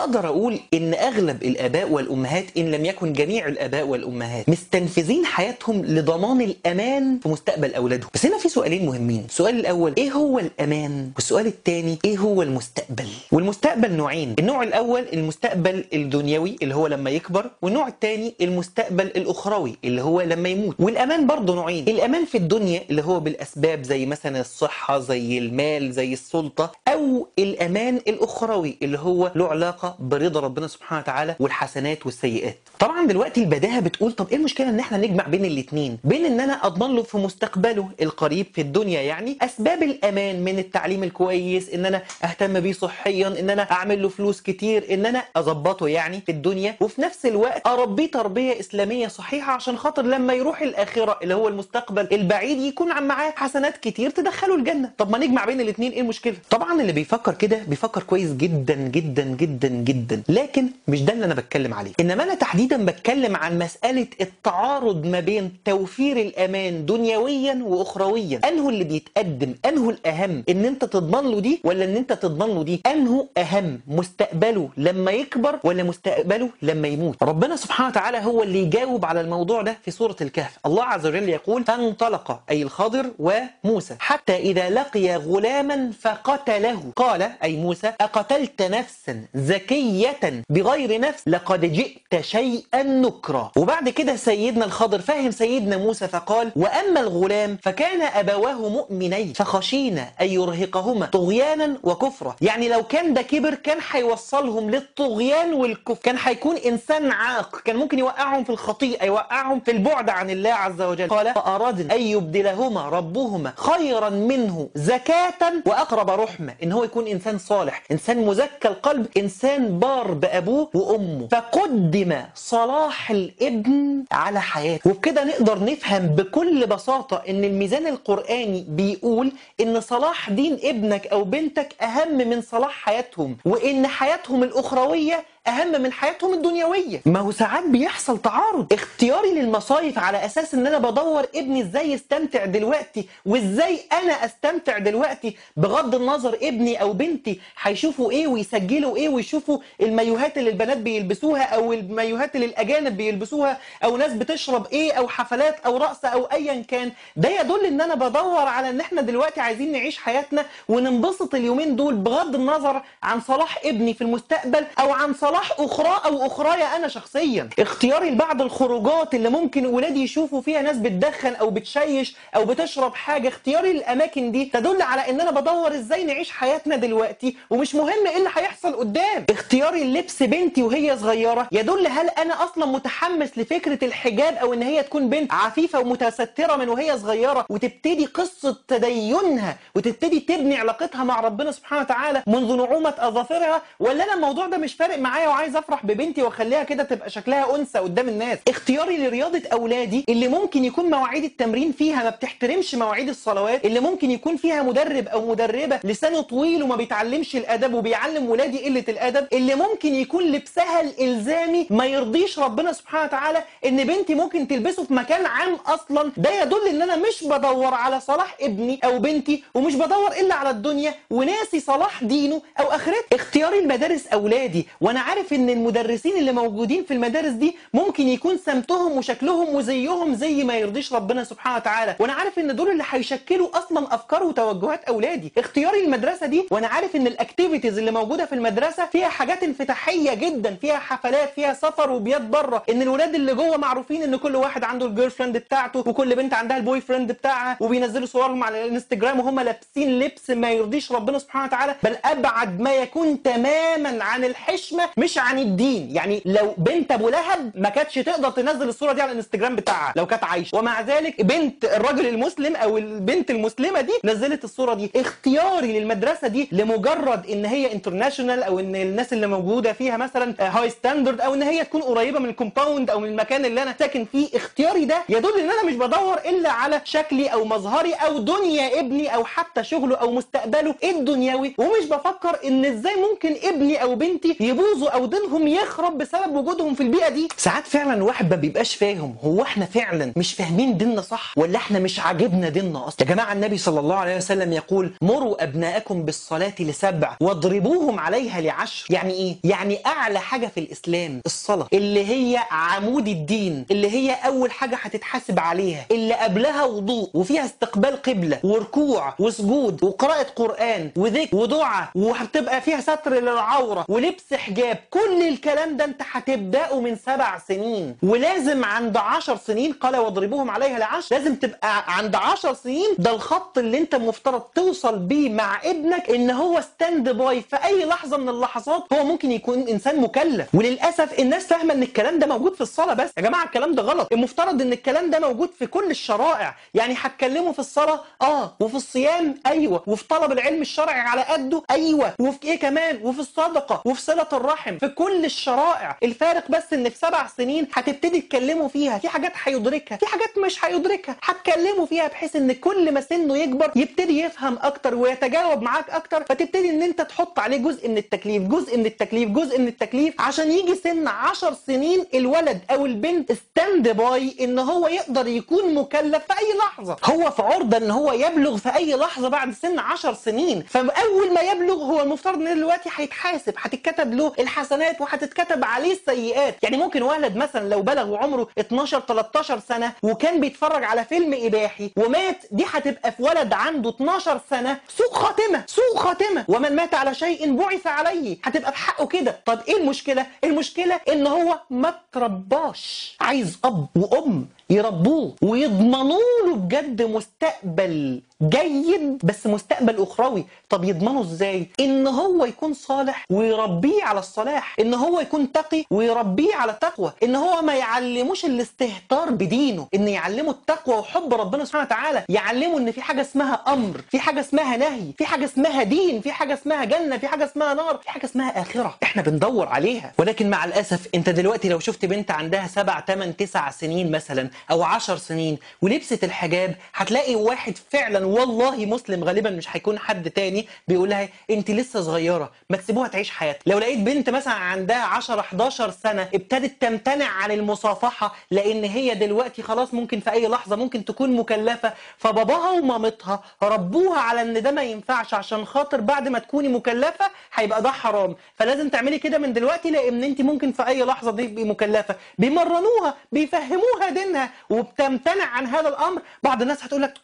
اقدر اقول ان اغلب الاباء والامهات ان لم يكن جميع الاباء والامهات مستنفذين حياتهم لضمان الامان في مستقبل اولادهم بس هنا في سؤالين مهمين السؤال الاول ايه هو الامان والسؤال الثاني ايه هو المستقبل والمستقبل نوعين النوع الاول المستقبل الدنيوي اللي هو لما يكبر والنوع الثاني المستقبل الاخروي اللي هو لما يموت والامان برضه نوعين الامان في الدنيا اللي هو بالاسباب زي مثلا الصحه زي المال زي السلطه او الامان الاخروي اللي هو له علاقه برضا ربنا سبحانه وتعالى والحسنات والسيئات طبعا دلوقتي البداهه بتقول طب ايه المشكله ان احنا نجمع بين الاثنين بين ان انا اضمن له في مستقبله القريب في الدنيا يعني اسباب الامان من التعليم الكويس ان انا اهتم بيه صحيا ان انا اعمل له فلوس كتير ان انا اظبطه يعني في الدنيا وفي نفس الوقت اربيه تربيه اسلاميه صحيحه عشان خاطر لما يروح الاخره اللي هو المستقبل البعيد يكون عم معاه حسنات كتير تدخله الجنه طب ما نجمع بين الاثنين ايه المشكله طبعا اللي بيفكر كده بيفكر كويس جدا جدا جدا جدا لكن مش ده اللي انا بتكلم عليه انما انا تحديدا بتكلم عن مساله التعارض ما بين توفير الامان دنيويا واخرويا انه اللي بيتقدم انه الاهم ان انت تضمن له دي ولا ان انت تضمن له دي انه اهم مستقبله لما يكبر ولا مستقبله لما يموت ربنا سبحانه وتعالى هو اللي يجاوب على الموضوع ده في سوره الكهف الله عز وجل يقول فانطلق اي الخضر وموسى حتى اذا لقي غلاما فقتله قال اي موسى اقتلت نفسا زكيه بغير نفس لقد جئت شيئا نكرا وبعد كده سيدنا الخضر فهم سيدنا موسى فقال واما الغلام فكان ابواه مؤمنين فخشينا ان يرهقهما طغيانا وكفرا يعني لو كان ده كبر كان هيوصلهم للطغيان والكفر كان هيكون انسان عاق كان ممكن يوقعهم في الخطيئه يوقعهم في البعد عن الله عز وجل قال فارادنا ان يبدلهما ربهما خيرا منه زكاه واقرب رحمه ان هو يكون انسان صالح انسان مزكى القلب انسان بار بابوه وامه فقدم صلاح الابن على حياته وبكده نقدر نفهم بكل بساطه ان الميزان القراني بيقول ان صلاح دين ابنك او بنتك اهم من صلاح حياتهم وان حياتهم الاخرويه اهم من حياتهم الدنيويه ما هو ساعات بيحصل تعارض اختياري للمصايف على اساس ان انا بدور ابني ازاي يستمتع دلوقتي وازاي انا استمتع دلوقتي بغض النظر ابني او بنتي هيشوفوا ايه ويسجلوا ايه ويشوفوا المايوهات اللي البنات بيلبسوها او المايوهات اللي الاجانب بيلبسوها او ناس بتشرب ايه او حفلات او رقص او ايا كان ده يدل ان انا بدور على ان احنا دلوقتي عايزين نعيش حياتنا وننبسط اليومين دول بغض النظر عن صلاح ابني في المستقبل او عن صلاح اخرى او اخرايا انا شخصيا اختياري لبعض الخروجات اللي ممكن ولادي يشوفوا فيها ناس بتدخن او بتشيش او بتشرب حاجه اختياري للاماكن دي تدل على ان انا بدور ازاي نعيش حياتنا دلوقتي ومش مهم ايه اللي هيحصل قدام اختياري للبس بنتي وهي صغيره يدل هل انا اصلا متحمس لفكره الحجاب او ان هي تكون بنت عفيفه ومتستره من وهي صغيره وتبتدي قصه تدينها وتبتدي تبني علاقتها مع ربنا سبحانه وتعالى منذ نعومه اظافرها ولا انا الموضوع ده مش فارق معايا وعايز افرح ببنتي واخليها كده تبقى شكلها انثى قدام الناس اختياري لرياضه اولادي اللي ممكن يكون مواعيد التمرين فيها ما بتحترمش مواعيد الصلوات اللي ممكن يكون فيها مدرب او مدربه لسانه طويل وما بيتعلمش الادب وبيعلم ولادي قله الادب اللي ممكن يكون لبسها الالزامي ما يرضيش ربنا سبحانه وتعالى ان بنتي ممكن تلبسه في مكان عام اصلا ده يدل ان انا مش بدور على صلاح ابني او بنتي ومش بدور الا على الدنيا وناسي صلاح دينه او اخرته اختياري المدارس اولادي وانا عارف ان المدرسين اللي موجودين في المدارس دي ممكن يكون سمتهم وشكلهم وزيهم زي ما يرضيش ربنا سبحانه وتعالى وانا عارف ان دول اللي هيشكلوا اصلا افكار وتوجهات اولادي اختياري المدرسه دي وانا عارف ان الاكتيفيتيز اللي موجوده في المدرسه فيها حاجات انفتاحيه جدا فيها حفلات فيها سفر وبيات بره ان الولاد اللي جوه معروفين ان كل واحد عنده الجيرل فريند بتاعته وكل بنت عندها البوي فريند بتاعها وبينزلوا صورهم على الانستجرام وهم لابسين لبس ما يرضيش ربنا سبحانه وتعالى بل ابعد ما يكون تماما عن الحشمه مش عن الدين يعني لو بنت ابو لهب ما كانتش تقدر تنزل الصوره دي على الانستجرام بتاعها لو كانت عايشه ومع ذلك بنت الراجل المسلم او البنت المسلمه دي نزلت الصوره دي اختياري للمدرسه دي لمجرد ان هي انترناشونال او ان الناس اللي موجوده فيها مثلا هاي ستاندرد او ان هي تكون قريبه من الكومباوند او من المكان اللي انا ساكن فيه اختياري ده يدل ان انا مش بدور الا على شكلي او مظهري او دنيا ابني او حتى شغله او مستقبله الدنيوي ومش بفكر ان ازاي ممكن ابني او بنتي يبوظوا او دينهم يخرب بسبب وجودهم في البيئه دي ساعات فعلا الواحد ما بيبقاش فاهم هو احنا فعلا مش فاهمين ديننا صح ولا احنا مش عاجبنا ديننا اصلا يا جماعه النبي صلى الله عليه وسلم يقول مروا ابناءكم بالصلاه لسبع واضربوهم عليها لعشر يعني ايه يعني اعلى حاجه في الاسلام الصلاه اللي هي عمود الدين اللي هي اول حاجه هتتحاسب عليها اللي قبلها وضوء وفيها استقبال قبله وركوع وسجود وقراءه قران وذكر ودعاء وهتبقى فيها ستر للعوره ولبس حجاب كل الكلام ده انت هتبداه من سبع سنين ولازم عند عشر سنين قال واضربوهم عليها لعشر لازم تبقى عند عشر سنين ده الخط اللي انت مفترض توصل بيه مع ابنك ان هو ستاند باي في اي لحظه من اللحظات هو ممكن يكون انسان مكلف وللاسف الناس فاهمه ان الكلام ده موجود في الصلاه بس يا جماعه الكلام ده غلط المفترض ان الكلام ده موجود في كل الشرائع يعني هتكلموا في الصلاه اه وفي الصيام ايوه وفي طلب العلم الشرعي على قده ايوه وفي ايه كمان وفي الصدقه وفي صله الرحم في كل الشرائع الفارق بس ان في سبع سنين هتبتدي تتكلموا فيها في حاجات هيدركها في حاجات مش هيدركها هتكلموا فيها بحيث ان كل ما سنه يكبر يبتدي يفهم اكتر ويتجاوب معاك اكتر فتبتدي ان انت تحط عليه جزء من التكليف جزء من التكليف جزء من التكليف عشان يجي سن 10 سنين الولد او البنت ستاند باي ان هو يقدر يكون مكلف في اي لحظه هو في عرضه ان هو يبلغ في اي لحظه بعد سن 10 سنين فاول ما يبلغ هو المفترض ان دلوقتي هيتحاسب هتتكتب له الحسنات وهتتكتب عليه السيئات يعني ممكن ولد مثلا لو بلغ وعمره 12 13 سنه وكان بيتفرج على فيلم اباحي ومات دي هتبقى في ولد عنده 12 سنه سوء خاتمه سوء خاتمه ومن مات على شيء بعث عليه هتبقى في حقه كده طب ايه المشكله المشكله ان هو ما ترباش عايز اب وام يربوه ويضمنوا له بجد مستقبل جيد بس مستقبل اخروي طب يضمنه ازاي ان هو يكون صالح ويربيه على الصلاح ان هو يكون تقي ويربيه على التقوى ان هو ما يعلموش الاستهتار بدينه ان يعلمه التقوى وحب ربنا سبحانه وتعالى يعلمه ان في حاجه اسمها امر في حاجه اسمها نهي في حاجه اسمها دين في حاجه اسمها جنه في حاجه اسمها نار في حاجه اسمها اخره احنا بندور عليها ولكن مع الاسف انت دلوقتي لو شفت بنت عندها سبع ثمان تسع سنين مثلا او عشر سنين ولبست الحجاب هتلاقي واحد فعلا والله مسلم غالبا مش هيكون حد تاني بيقول لها انت لسه صغيره ما تسيبوها تعيش حياتها لو لقيت بنت مثلا عندها 10 11 سنه ابتدت تمتنع عن المصافحه لان هي دلوقتي خلاص ممكن في اي لحظه ممكن تكون مكلفه فباباها ومامتها ربوها على ان ده ما ينفعش عشان خاطر بعد ما تكوني مكلفه هيبقى ده حرام فلازم تعملي كده من دلوقتي لان انت ممكن في اي لحظه تبقي مكلفه بيمرنوها بيفهموها دينها وبتمتنع عن هذا الامر بعض الناس هتقول لك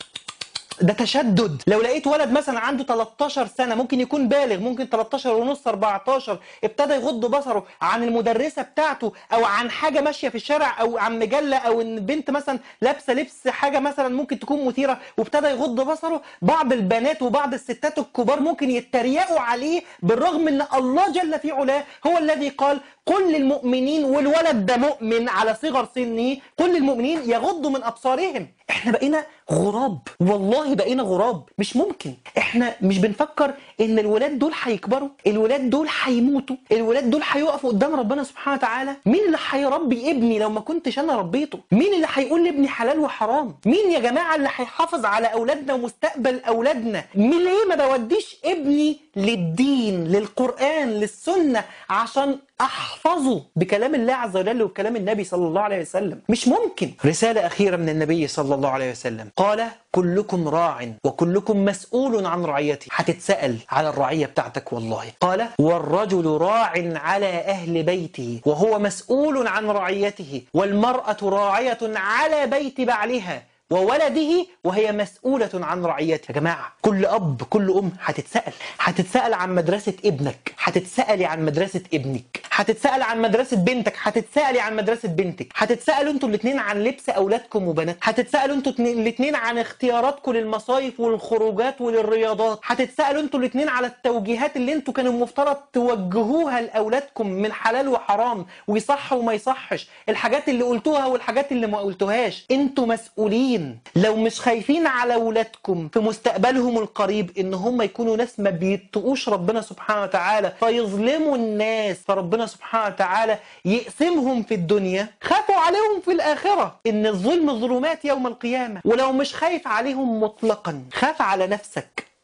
ده تشدد لو لقيت ولد مثلا عنده 13 سنه ممكن يكون بالغ ممكن 13 ونص 14 ابتدى يغض بصره عن المدرسه بتاعته او عن حاجه ماشيه في الشارع او عن مجله او ان بنت مثلا لابسه لبس حاجه مثلا ممكن تكون مثيره وابتدى يغض بصره بعض البنات وبعض الستات الكبار ممكن يتريقوا عليه بالرغم ان الله جل في علاه هو الذي قال قل للمؤمنين والولد ده مؤمن على صغر سنه قل للمؤمنين يغضوا من ابصارهم احنا بقينا غراب والله بقينا غراب مش ممكن احنا مش بنفكر ان الولاد دول هيكبروا الولاد دول هيموتوا الولاد دول هيقفوا قدام ربنا سبحانه وتعالى مين اللي هيربي ابني لو ما كنتش انا ربيته مين اللي هيقول لابني حلال وحرام مين يا جماعه اللي هيحافظ على اولادنا ومستقبل اولادنا مين ليه ما بوديش ابني للدين للقران للسنه عشان احفظه بكلام الله عز وجل وبكلام النبي صلى الله عليه وسلم مش ممكن رسالة أخيرة من النبي صلى الله عليه وسلم قال كلكم راع وكلكم مسؤول عن رعيته هتتسأل على الرعية بتاعتك والله قال والرجل راع على أهل بيته وهو مسؤول عن رعيته والمرأة راعية على بيت بعلها وولده وهي مسؤولة عن رعيته يا جماعة كل أب كل أم هتتسأل هتتسأل عن مدرسة ابنك هتتسألي عن مدرسة ابنك هتتسأل عن مدرسة بنتك هتتسألي عن مدرسة بنتك هتتسألوا انتوا الاثنين عن لبس أولادكم وبنات هتتسألوا انتوا الاثنين عن اختياراتكم للمصايف والخروجات وللرياضات هتتسألوا انتوا الاثنين على التوجيهات اللي انتوا كانوا المفترض توجهوها لأولادكم من حلال وحرام ويصح وما يصحش الحاجات اللي قلتوها والحاجات اللي ما قلتوهاش انتوا مسؤولين لو مش خايفين على أولادكم في مستقبلهم القريب ان هم يكونوا ناس ما بيتقوش ربنا سبحانه وتعالى فيظلموا الناس فربنا سبحانه وتعالى يقسمهم في الدنيا خافوا عليهم في الآخرة ان الظلم ظلمات يوم القيامة ولو مش خايف عليهم مطلقا خاف على نفسك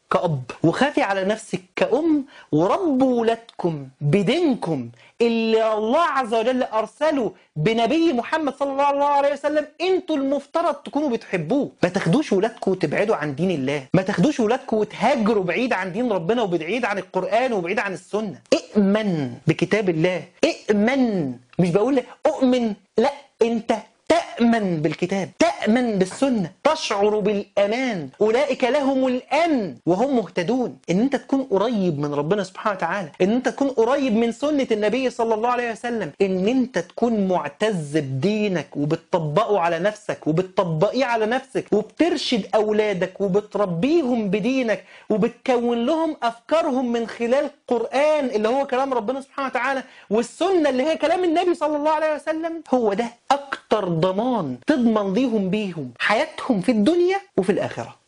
كأب وخافي على نفسك كأم وربوا ولادكم بدينكم اللي الله عز وجل أرسله بنبي محمد صلى الله عليه وسلم انتوا المفترض تكونوا بتحبوه ما تاخدوش ولادكم وتبعدوا عن دين الله ما تاخدوش ولادكم وتهاجروا بعيد عن دين ربنا وبعيد عن القرآن وبعيد عن السنة ائمن بكتاب الله ائمن مش بقول لك اؤمن لا انت تأمن بالكتاب تأمن بالسنة تشعر بالأمان أولئك لهم الأمن وهم مهتدون إن أنت تكون قريب من ربنا سبحانه وتعالى إن أنت تكون قريب من سنة النبي صلى الله عليه وسلم إن أنت تكون معتز بدينك وبتطبقه على نفسك وبتطبقيه على نفسك وبترشد أولادك وبتربيهم بدينك وبتكون لهم أفكارهم من خلال القرآن اللي هو كلام ربنا سبحانه وتعالى والسنة اللي هي كلام النبي صلى الله عليه وسلم هو ده أكتر ضمان تضمن ليهم بيهم حياتهم في الدنيا وفي الآخرة